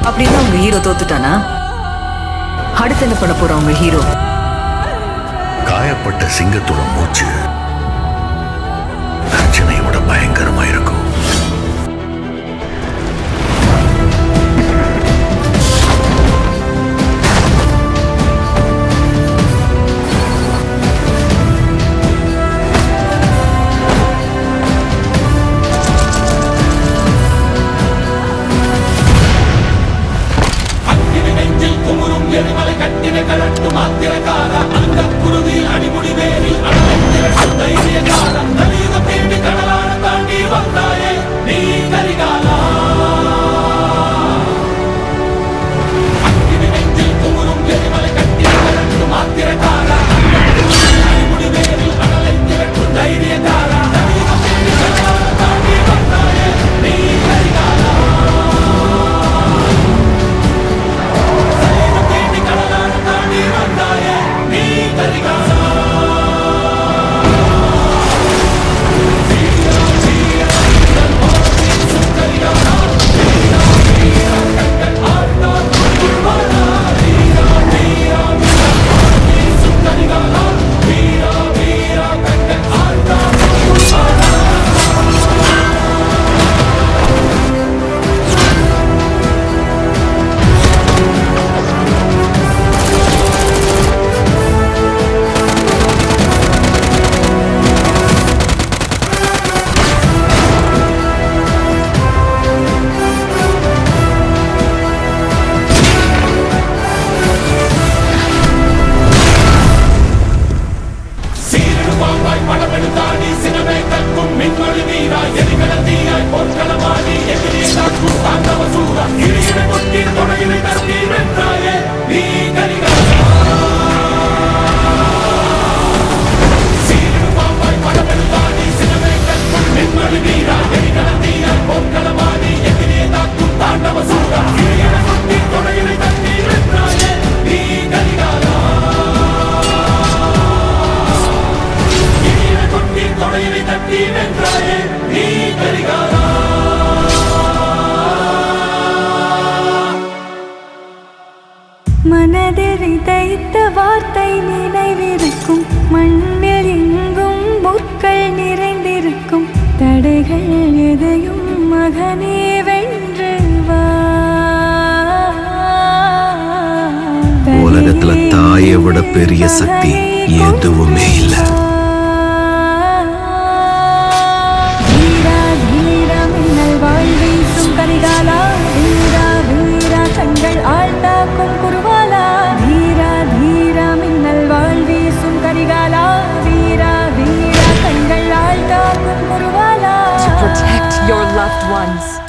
அப்படின்னா உங்க ஹீரோ தோத்துட்டானா அடுத்து என்ன பண்ண போறா உங்க ஹீரோ காயப்பட்ட சிங்கத்தோட மூச்சு கர்ஜனை விட பயங்கரமா இருக்கும் அக்கினி நெஞ்சில் குமுறும் எரிமலை கட்டின கலட்டு மாத்திரக்கார அந்த குருதி அடிமுடி வேரில் அடலைத்திரட்டும் தைரியக்கார கலியுகம் தேடி கடலான தாண்டி வந்தாயே நீ கரிகாலா அக்கினி நெஞ்சில் குமுறும் எரிமலை கட்டின கலட்டு மாத்திரக்கார அந்த குருதி அடிமுடி வேரில் அடலைத்திரட்டும் தைரியக்கார கலியுகம் தேடி கடலான தாண்டி வந்தாயே நீ கரிகாலா தேடி கடலான தாண்டி வந்தாயே நீ கரிகாலா சீரடு பாம்பாய் படமெடுத்தாடி சினமே கற்கும் மின்மொழி வீரா எரிகல தீயாய் போர்க்களமாடி எதிரியை தாக்கும் தாண்டவ சூரா இடியினை கொட்டி துணையினை தட்டி வென்றாயே நீ கரிகாலா சீரடு பாம்பாய் படமெடுத்தாடி சினமே கற்கும் மின்மொழி வீரா எரிகல தீயாய் போர்க்களமாடி எதிரியை தாக்கும் தாண்டவ சூரா இடியினை கொட்டி துணையினை தட்டி வென்றாயே நீ கரிகாலா இடியினை கொட்டி தொடையினை தட்டி வென்றாயே நீ கரிகாலா மனதில் விதைத்த வார்த்தை நினைவிருக்கும் மண்ணில் எங்கும் முற்கள் நிறைந்திருக்கும் தடைகள் எதையும் மகனே வென்று வா உலகத்துல தாயை விட பெரிய சக்தி எதுவுமே இல்ல. வீரா வீரா மின்னல் வாழ் வீசும் கரிகாலா வீரா வீரா கண்கள் ஆழ்த்தாக்கும் குருவாலா வீரா வீரா மின்னல் வாழ் வீசும் கரிகாலா வீரா வீரா கண்கள் ஆழ்த்தாக்கும் குருவாலா to protect your loved ones.